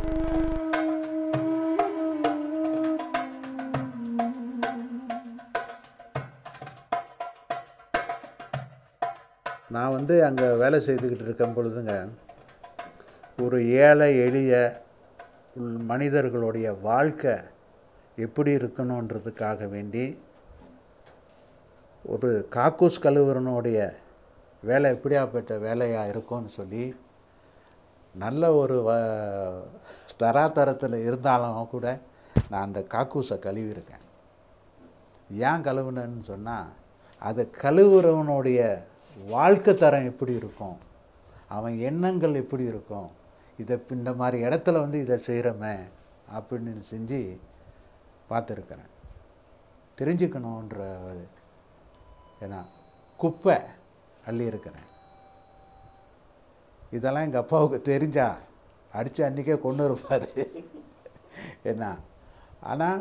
நான் வந்து அங்கே வேலை செய்துக்கிட்டு இருக்கும் பொழுதுங்க ஒரு ஏழை எளிய உள் மனிதர்களுடைய வாழ்க்கை எப்படி இருக்கணுன்றதுக்காக வேண்டி ஒரு காக்கூஸ் கழுவுறனுடைய வேலை எப்படியாப்பட்ட வேலையாக இருக்கும்னு சொல்லி நல்ல ஒரு வ தராதரத்தில் இருந்தாலும் கூட நான் அந்த காக்கூஸை கழுவியிருக்கேன் ஏன் கழுவுனேன்னு சொன்னால் அதை கழுவுறவனுடைய வாழ்க்கை தரம் எப்படி இருக்கும் அவன் எண்ணங்கள் எப்படி இருக்கும் இதை இப்ப இந்த மாதிரி இடத்துல வந்து இதை செய்கிறோமே அப்படின்னு செஞ்சு பார்த்துருக்குறேன் தெரிஞ்சுக்கணுன்ற ஏன்னா குப்பை அள்ளி இருக்கிறேன் இதெல்லாம் எங்கள் அப்பாவுக்கு தெரிஞ்சா அடித்து அன்றைக்கே கொண்டு இருப்பார் என்ன ஆனால்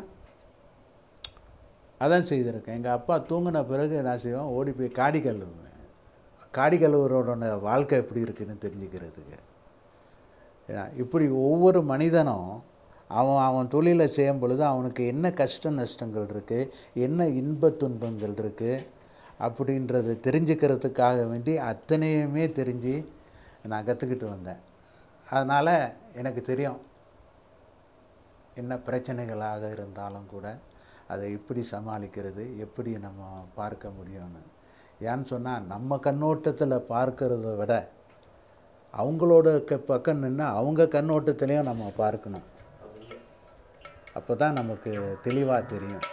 அதான் செய்திருக்கேன் எங்கள் அப்பா தூங்கின பிறகு என்ன செய்வேன் ஓடி போய் காடி கழுவுவேன் காடி கழுவுறோட வாழ்க்கை எப்படி இருக்குன்னு தெரிஞ்சுக்கிறதுக்கு ஏன்னா இப்படி ஒவ்வொரு மனிதனும் அவன் அவன் தொழிலை செய்யும் பொழுது அவனுக்கு என்ன கஷ்ட நஷ்டங்கள் இருக்குது என்ன இன்ப துன்பங்கள் இருக்குது அப்படின்றத தெரிஞ்சுக்கிறதுக்காக வேண்டி அத்தனையுமே தெரிஞ்சு நான் கற்றுக்கிட்டு வந்தேன் அதனால் எனக்கு தெரியும் என்ன பிரச்சனைகளாக இருந்தாலும் கூட அதை எப்படி சமாளிக்கிறது எப்படி நம்ம பார்க்க முடியும்னு ஏன்னு சொன்னால் நம்ம கண்ணோட்டத்தில் பார்க்கறத விட அவங்களோட க பக்கம் நின்று அவங்க கண்ணோட்டத்திலையும் நம்ம பார்க்கணும் அப்போ தான் நமக்கு தெளிவாக தெரியும்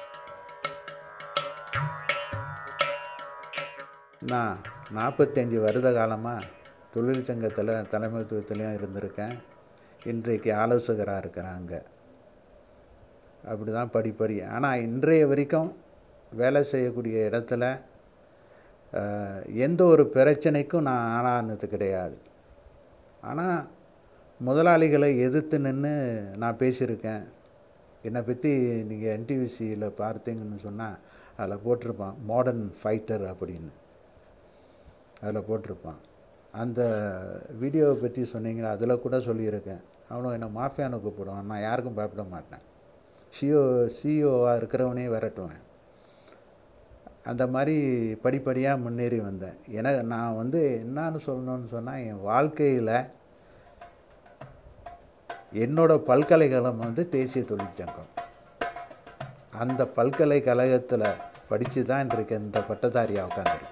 நான் நாற்பத்தஞ்சு வருட காலமாக தொழிற்சங்கத்தில் தலைமைத்துவத்திலையும் இருந்திருக்கேன் இன்றைக்கு ஆலோசகராக இருக்கிறாங்க அப்படி தான் படிப்படி ஆனால் இன்றைய வரைக்கும் வேலை செய்யக்கூடிய இடத்துல அஹ், எந்த ஒரு பிரச்சனைக்கும் நான் ஆளானது கிடையாது ஆனால் முதலாளிகளை எதிர்த்து நின்று நான் பேசியிருக்கேன் என்னை பற்றி நீங்கள் என்டிவிசியில் பார்த்தீங்கன்னு சொன்னால் அதில் போட்டிருப்பான் மாடர்ன் ஃபைட்டர் அப்படின்னு அதில் போட்டிருப்பான் அந்த வீடியோவை பற்றி சொன்னீங்களா அதில் கூட சொல்லியிருக்கேன் அவனும் என்னை மாஃபியானு கூப்பிடுவான் நான் யாருக்கும் பயப்பட மாட்டேன் சிஓ சிஇஓவாக இருக்கிறவனே விரட்டுவேன் அந்த மாதிரி படிப்படியாக முன்னேறி வந்தேன் எனக்கு நான் வந்து என்னன்னு சொல்லணும்னு சொன்னால் என் வாழ்க்கையில் என்னோட பல்கலைக்கழகம் வந்து தேசிய தொழிற்சங்கம் அந்த பல்கலைக்கழகத்தில் படித்து தான் இன்றைக்கு இந்த பட்டதாரியாக உட்காந்துருக்கேன்